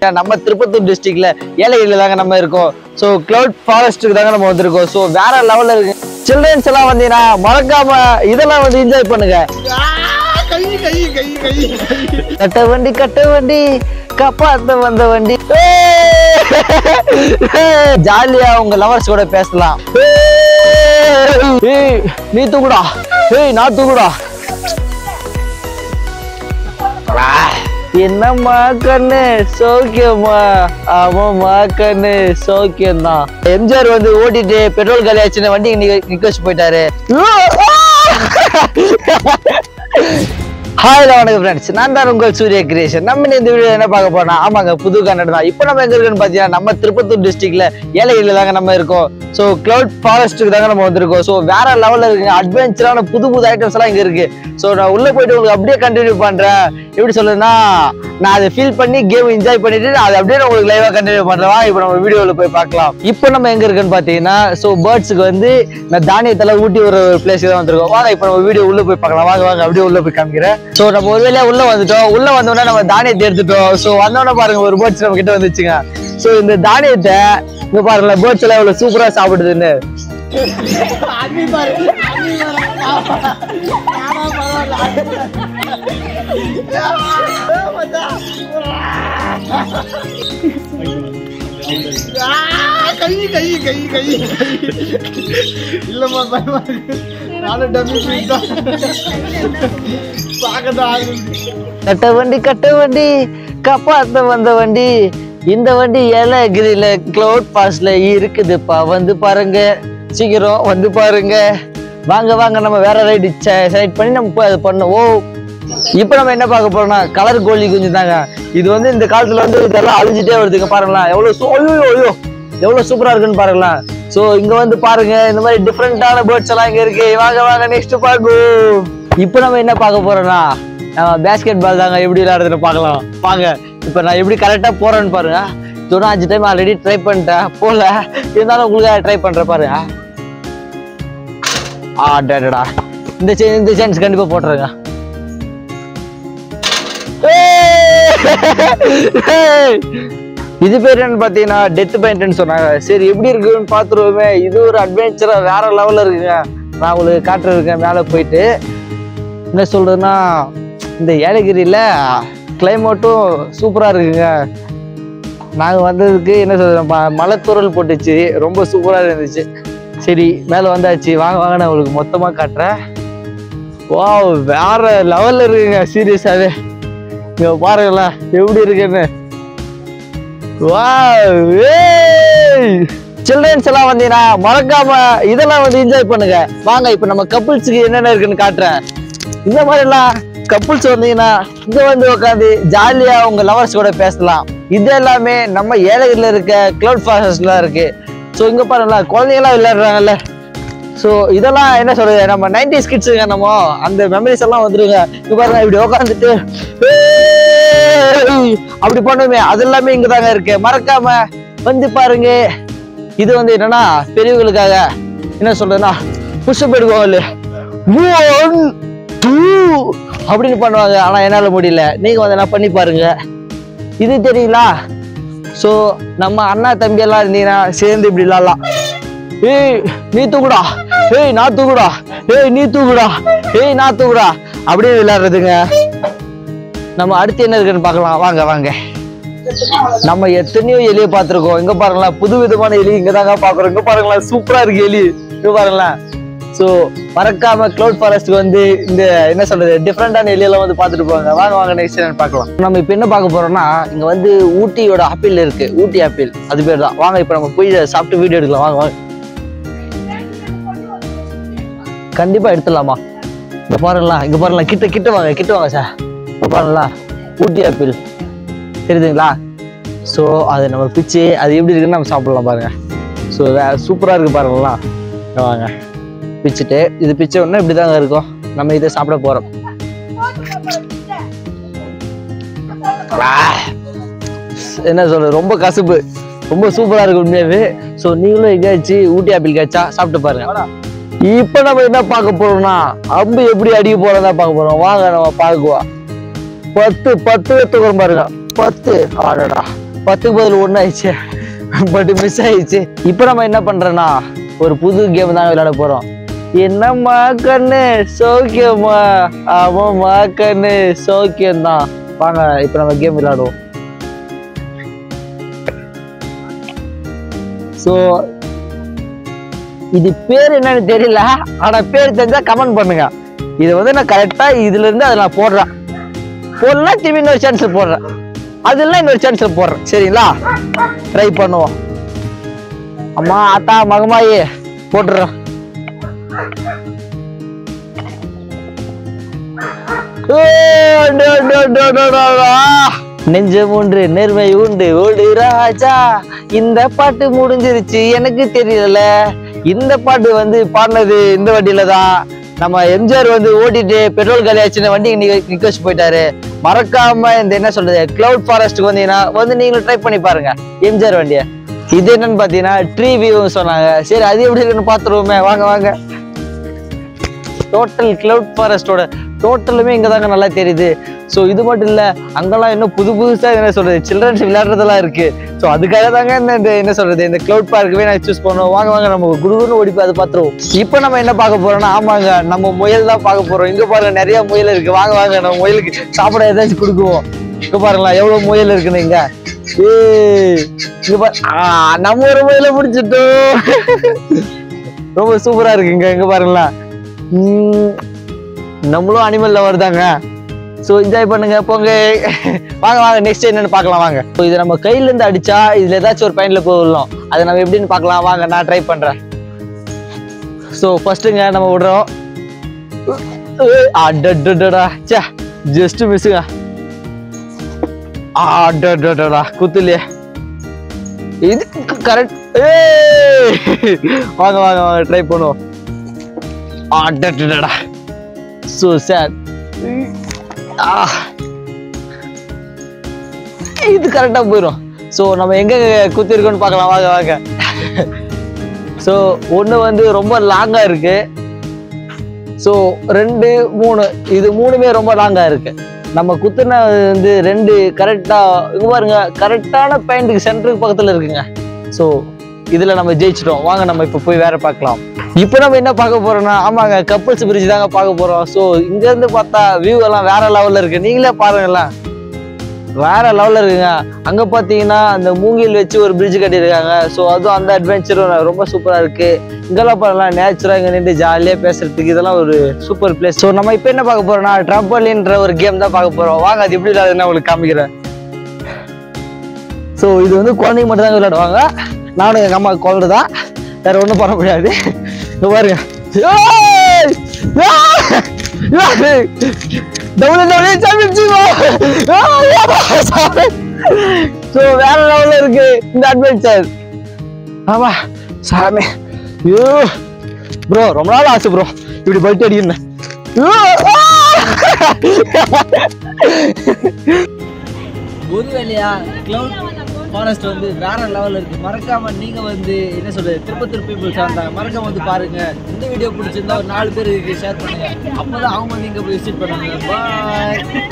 நம்ம திருப்பத்தூர் டிஸ்ட்ரிக்ட்ல ஏலகிரியில தாங்க நம்ம இருக்கோம் ஸோ கிளவுட் ஃபாரஸ்ட்டுக்கு தாங்க நம்ம வந்திருக்கோம் ஸோ வேற லெவல்ல இருக்கு சில்ட்ரன்ஸ் எல்லாம் வந்தீங்கன்னா மறக்காம இதெல்லாம் வந்து என்ஜாய் பண்ணுங்க கட்ட வண்டி கட்ட வண்டி காப்பாத்த வந்த வண்டி ஜாலியா உங்க லவர்ஸ் கூட பேசலாம் ஏய், நீ தூக்குடா ஏய் நான் தூக்குடா என்னம்மா கண்ணு சௌக்கியமா ஆமாம்மா கண்ணு சௌக்கியம் தான் எம்ஜிஆர் வந்து ஓட்டிட்டு பெட்ரோல் காலியாச்சுன்னு வண்டி நிக்க நிக்க வச்சு போயிட்டாரு ஹாய் வணக்கம் ஃப்ரெண்ட்ஸ் நான் தான் உங்கள் சூரிய கிரியேஷன் நம்ம இன்னைக்கு இந்த வீடியோ என்ன பார்க்க போறோம் ஆமாங்க புது கன்னடம் தான் இப்போ நம்ம எங்க இருக்குன்னு பார்த்தீங்கன்னா நம்ம திருப்பத்தூர் டிஸ்ட்ரிக்ட்ல ஏலகிரியில தாங்க நம்ம இருக்கோம் ஸோ கிளவுட் ஃபாரஸ்ட்டுக்கு தாங்க நம்ம வந்திருக்கோம் ஸோ வேற லெவல்ல இருக்குங்க அட்வென்ச்சரான புது புது ஐட்டம்ஸ் எல்லாம் இங்க இருக்கு ஸோ நான் உள்ள போயிட்டு உங்களுக்கு அப்படியே கண்டினியூ பண்றேன் எப்படி சொல்லுதுன்னா நான் அதை ஃபீல் பண்ணி கேம் என்ஜாய் பண்ணிட்டு அதை அப்படியே நான் உங்களுக்கு லைவா கண்டினியூ பண்றேன் வாங்க இப்போ நம்ம வீடியோவில் போய் பார்க்கலாம் இப்போ நம்ம எங்க இருக்குன்னு பார்த்தீங்கன்னா ஸோ பேர்ட்ஸுக்கு வந்து நான் தானியத்தெல்லாம் ஊட்டி ஒரு பிளேஸ் தான் வந்திருக்கோம் வாங்க இப்போ நம்ம வீடியோ உள்ள போய் பார்க்கலாம் வாங்க வாங்க அப்படியே உள்ள போய் காமிக்கிறேன் ஸோ நம்ம ஒரு வேலையா உள்ள வந்துட்டோம் உள்ள வந்தோடனே நம்ம தானியத்தை எடுத்துட்டோம் ஸோ வந்தோடனே பாருங்க ஒரு பேர்ட்ஸ் நம்ம கிட்ட வந்துச்சுங்க ஸோ இந்த தானியத்தை இங்க பாருங்களேன் பேர்ட்ஸ் எல்லாம் இவ்வளவு சூப்பரா சாப்பிடுதுன்னு கை கை கை கை இல்லம்மா பயமா இருக்கு நானும் டம்மி பீஸ் தான் பார்க்கதான் ஆகுது கட்ட வண்டி கட்ட வண்டி காப்பாத்த வந்த வண்டி இந்த வண்டி ஏலகிரியில கிளவுட் பாஸ்ல இருக்குதுப்பா வந்து பாருங்க சீக்கிரம் வந்து பாருங்க வாங்க வாங்க நம்ம வேற ரைடு செலக்ட் பண்ணி நம்ம போய் அதை பண்ணுவோம் இப்போ நம்ம என்ன பார்க்க போறோம்னா கலர் கோழி குஞ்சு தாங்க இது வந்து இந்த காலத்துல வந்து இதெல்லாம் அழிஞ்சிட்டே வருதுங்க பாருங்களேன் எவ்வளவு சூ- ஐயோ ஐயோ எவ்வளவு சூப்பரா இருக்குன்னு பாருங்களேன் சோ இங்க வந்து பாருங்க இந்த மாதிரி டிஃப்ரெண்டான பேர்ட்ஸ் எல்லாம் இங்க இருக்கு வாங்க வாங்க நெக்ஸ்ட் பாருங்க இப்போ நம்ம என்ன பார்க்க போறோம்னா நம்ம பேஸ்கெட் பால் தாங்க எப்படி விளையாடுறதுன்னு பார்க்கலாம் வாங்க இப்போ நான் எப்படி கரெக்டா போறேன்னு பாருங்க சொன்னா அஞ்சு டைம் ஆல்ரெடி ட்ரை பண்ணிட்டேன் போல இருந்தாலும் உங்களுக்கு ட்ரை பண்றேன் பாருங்க ஆ டேடா இந்த செ- இந்த சான்ஸ் கண்டிப்பா போட்டுருங்க ஏய்! இது பேர் என்னன்னு பார்த்தீங்கன்னா டெத் பெயிண்ட்னு சொன்னாங்க சரி எப்படி இருக்குன்னு பார்த்துருவோமே இது ஒரு அட்வென்ச்சரா வேற லெவல்ல இருக்குங்க நான் உங்களுக்கு காட்டுறதுக்கேன் மேலே போயிட்டு என்ன சொல்றதுன்னா இந்த ஏலகிரியில கிளைமேட்டும் சூப்பரா இருக்குங்க நாங்கள் வந்ததுக்கு என்ன சொல்றது ம- மலைத்தூறல் போட்டுச்சு ரொம்ப சூப்பரா இருந்துச்சு சரி மேலே வந்தாச்சு வாங்க வாங்க நான் உங்களுக்கு மொத்தமாக காட்டுறேன் வாவ் வேற லெவல்ல இருக்குங்க சீரியஸாவே இங்க பாருங்களேன் எப்படி இருக்குன்னு சில்ட்ரன்ஸ் எல்லாம் வந்தீங்கன்னா மறக்காம இதெல்லாம் வந்து என்ஜாய் பண்ணுங்க வாங்க இப்போ நம்ம கப்புள்ஸுக்கு என்னென்ன இருக்குன்னு காட்டுறேன் இந்த மாதிரி எல்லாம் கப்புள்ஸ் வந்தீங்கன்னா இங்க வந்து உட்காந்து ஜாலியா உங்க லவர்ஸ் கூட பேசலாம் இது எல்லாமே நம்ம ஏலகிரில இருக்க கிளவுட் ஃபாரஸ்ட்ல இருக்கு ஸோ இங்க பாருங்களேன் குழந்தைங்களாம் விளையாடுறாங்கல்ல ஸோ இதெல்லாம் என்ன சொல்றது நம்ம நைன்டிஸ் கிட்ஸுங்க நம்ம அந்த மெமரிஸ் எல்லாம் வந்துருங்க இங்க பாருங்க இப்படி உட்காந்துட்டு அப்படி பண்ணுமே அது எல்லாமே இங்க தாங்க இருக்கு மறக்காம வந்து பாருங்க இது வந்து என்னன்னா பெரியவங்களுக்காக என்ன சொல்றதுன்னா புஷ்அப் எடுக்குவாங்க ஒன் டூ அப்படின்னு பண்ணுவாங்க ஆனா என்னால முடியல நீங்க வந்து என்ன பண்ணி பாருங்க இது தெரியுங்களா ஸோ நம்ம அண்ணா தம்பி எல்லாம் இருந்தீங்கன்னா சேர்ந்து இப்படி விளாடலாம் ஏய் நீ தூக்குடா ஏய் நான் தூக்குடா ஏய் நீ தூக்குடா ஏய் நான் தூக்குடா அப்படியே விளையாடுறதுங்க நம்ம அடுத்து என்ன இருக்குன்னு பார்க்கலாம் வாங்க வாங்க நம்ம எத்தனையோ எலியை பார்த்துருக்கோம் இங்க பாருங்களேன் புது விதமான எலி இங்க தாங்க பாக்குறோம் இங்க பாருங்களேன் சூப்பரா இருக்கு எலி இங்க பாருங்களேன் ஸோ மறக்காம க்ளவுட் ஃபாரஸ்ட்க்கு வந்து இந்த என்ன சொல்றது டிஃப்ரெண்டான எலியெல்லாம் வந்து பார்த்துட்டு போவாங்க வாங்க வாங்க நெக்ஸ்ட் என்னன்னு பார்க்கலாம் நம்ம இப்போ என்ன பார்க்க போறோம்னா இங்க வந்து ஊட்டியோட ஆப்பிள் இருக்கு ஊட்டி ஆப்பிள் அது பேர் தான் வாங்க இப்போ நம்ம போய் இதை சாப்பிட்டு வீடியோ எடுக்கலாம் வாங்க வாங்க கண்டிப்பா எடுத்துடலாமா இங்க பாருங்களா இங்க பாருங்களா கிட்ட கிட்ட வாங்க கிட்ட வாங்க சார் இங்க பாருங்களா ஊட்டி ஆப்பிள் தெரியுதுங்களா ஸோ அதை நம்ம பிச்சு அது எப்படி இருக்குன்னு நம்ம சாப்பிடலாம் பாருங்க ஸோ வே சூப்பராக இருக்கு பாருங்களா இங்க வாங்க பிச்சுட்டு இது பிச்ச உடனே இப்படி தாங்க இருக்கும் நம்ம இதை சாப்பிட போகிறோம் என்ன சொல்றது ரொம்ப கசப்பு ரொம்ப சூப்பரா இருக்கு உண்மையாவே ஸோ நீங்களும் எங்கேயாச்சும் ஊட்டி ஆப்பிள் காய்ச்சா சாப்பிட்டு பாருங்க இப்போ நம்ம என்ன பார்க்க போறோம்னா அம்பு எப்படி அடிக்க போறதா பார்க்க போறோம் வாங்க நம்ம பார்க்குவா பத்து பத்து எடுத்துக்கிறோம் பாருங்க பத்து ஆடடா பத்துக்கு பதில் ஒன்று ஆயிடுச்சு பட் மிஸ் ஆயிடுச்சு இப்போ நம்ம என்ன பண்றோம்னா ஒரு புது கேம் தான் விளையாட போறோம் என்னம்மா கண்ணு சௌக்கியமா ஆமாம்மா கண்ணு சௌக்கியம் தான் வாங்க இப்போ நம்ம கேம் விளையாடுவோம் ஸோ இது பேர் என்னன்னு தெரியல ஆனா பேர் தெரிஞ்சா கமெண்ட் பண்ணுங்க இது வந்து நான் கரெக்டா இதுல இருந்து அதை நான் போடுறேன் போடலாம் திரும்பி இன்னொரு சான்ஸ்ல போடுறேன் அதெல்லாம் இன்னொரு சான்ஸ்ல போடுறேன் சரிங்களா ட்ரை பண்ணுவோம் அம்மா ஆத்தா மகமாயி போட்டுறோம் நெஞ்சம் ஒன்று நேர்மை உண்டு ஓடு ராஜா இந்த பாட்டு முடிஞ்சிருச்சு எனக்கு தெரியல இந்த பாட்டு வந்து பாடினது இந்த வண்டியில தான் நம்ம எம்ஜிஆர் வந்து ஓட்டிட்டு பெட்ரோல் காலியாச்சுன்னு வண்டி நிக்க நிக்க வச்சு போயிட்டாரு மறக்காம இந்த என்ன சொல்றது கிளவுட் ஃபாரஸ்ட்டுக்கு வந்தீங்கன்னா வந்து நீங்களும் ட்ரை பண்ணி பாருங்க எம்ஜிஆர் வண்டியை இது என்னன்னு பாத்தீங்கன்னா ட்ரீ வியூ சொன்னாங்க சரி அது எப்படி இருக்குன்னு பாத்துருவோமே வாங்க வாங்க டோட்டல் கிளவுட் ஃபாரஸ்டோட டோட்டலுமே இங்க தாங்க நல்லா தெரியுது ஸோ இது மட்டும் இல்ல அங்கெல்லாம் இன்னும் புது புதுசா என்ன சொல்றது சில்ட்ரன்ஸ் விளையாடுறதெல்லாம் இருக்கு ஸோ அதுக்காக தாங்க இந்த இந்த என்ன சொல்றது இந்த கிளவுட் பார்க்கவே நான் சூஸ் பண்ணோம் வாங்க வாங்க நம்ம குடுகுன்னு ஓடி போய் அதை பார்த்துருவோம் இப்போ நம்ம என்ன பார்க்க போறோம்னா ஆமாங்க நம்ம முயல் தான் பார்க்க போறோம் இங்க பாருங்க நிறைய முயல் இருக்கு வாங்க வாங்க நம்ம முயலுக்கு சாப்பிட ஏதாச்சும் கொடுக்குவோம் இங்க பாருங்களா எவ்வளவு முயல் இருக்குன்னு இங்க ஏய் இங்க பாரு ஆ, நம்ம ஒரு முயலை பிடிச்சிட்டோம் ரொம்ப சூப்பரா இருக்குங்க இங்க பாருங்களா உம், நம்மளும் அனிமல் லவர் தாங்க ஸோ என்ஜாய் பண்ணுங்க போங்க வாங்க வாங்க நெக்ஸ்ட் என்னன்னு பார்க்கலாம் வாங்க ஸோ இதை நம்ம கையில இருந்து அடிச்சா இதுல ஏதாச்சும் ஒரு பாயிண்ட்ல போயிடலாம் அதை நம்ம எப்படின்னு பார்க்கலாம் வாங்க நான் ட்ரை பண்றேன் ஸோ ஃபர்ஸ்ட்டுங்க நம்ம விடுறோம் அடடடடா சே ஜஸ்ட் மிஸ்ஸுங்க அடடடடா குத்துலையே இது கரெக்ட் வாங்க வாங்க வாங்க ட்ரை பண்ணுவோம் அடடடடா ஸோ சேட் இது கரெக்டாக போயிடும் ஸோ நம்ம எங்கே குத்திருக்கோம்னு பார்க்கலாம் வாங்க வாங்க ஸோ ஒன்று வந்து ரொம்ப லாங்காக இருக்கு ஸோ ரெண்டு மூணு இது மூணுமே ரொம்ப லாங்காக இருக்கு நம்ம குத்துன வந்து ரெண்டு கரெக்டாக இங்க பாருங்க கரெக்டான பாயிண்ட்டுக்கு சென்டருக்கு பக்கத்தில் இருக்குங்க ஸோ இதில் நம்ம ஜெயிச்சிட்டோம் வாங்க நம்ம இப்போ போய் வேற பார்க்கலாம் இப்போ நம்ம என்ன பார்க்க போறோம்னா ஆமாங்க கப்பல்ஸ் பிரிட்ஜ் தாங்க பார்க்க போறோம் ஸோ இங்கேருந்து பார்த்தா வியூ எல்லாம் வேற லெவலில் இருக்கு நீங்களே பாருங்களேன் வேற லெவலில் இருக்குங்க அங்கே பார்த்தீங்கன்னா அந்த மூங்கில் வச்சு ஒரு பிரிட்ஜ் கட்டியிருக்காங்க ஸோ அதுவும் அந்த அட்வென்ச்சரும் ரொம்ப சூப்பராக இருக்கு இங்கெல்லாம் பாருலாம் நேச்சுரலாக இங்கே நின்று ஜாலியாக பேசுறதுக்கு இதெல்லாம் ஒரு சூப்பர் பிளேஸ் ஸோ நம்ம இப்போ என்ன பார்க்க போறோம்னா ட்ரம்பலின்ற ஒரு கேம் தான் பார்க்க போறோம் வாங்க அது எப்படி விளையாடுதுன்னு உங்களுக்கு காமிக்கிறேன் ஸோ இது வந்து குழந்தைங்க மட்டும் தான் விளையாடுவாங்க நானும் எங்கள் அம்மா குழந்தை தான் வேற ஒன்றும் பண்ண முடியாது இங்க பாருங்க ஏய்! ஏய்! டபுள் டபுள் சாம்பியன்ஷிப் ஸோ வேற லெவலில் இருக்கு இந்த அட்வென்ச்சர் ஆமா சாமி ஐயோ ப்ரோ ரொம்ப நாள் ஆசை ப்ரோ இப்படி பல்ட்டி அடிக்கணும் ஒருவேளையா கிளவுட் ஃபாரஸ்ட் வந்து வேற லெவல்ல இருக்கு மறக்காம நீங்க வந்து என்ன சொல்றது திருப்பத்தூர் பீப்புள்ஸ் இருந்தாங்க மறக்காம வந்து பாருங்க இந்த வீடியோ பிடிச்சிருந்தா ஒரு நாலு பேருக்கு ஷேர் பண்ணுங்க அப்பதான் அவங்க வந்து இங்க போய் விசிட் பண்ணுவாங்க பாய்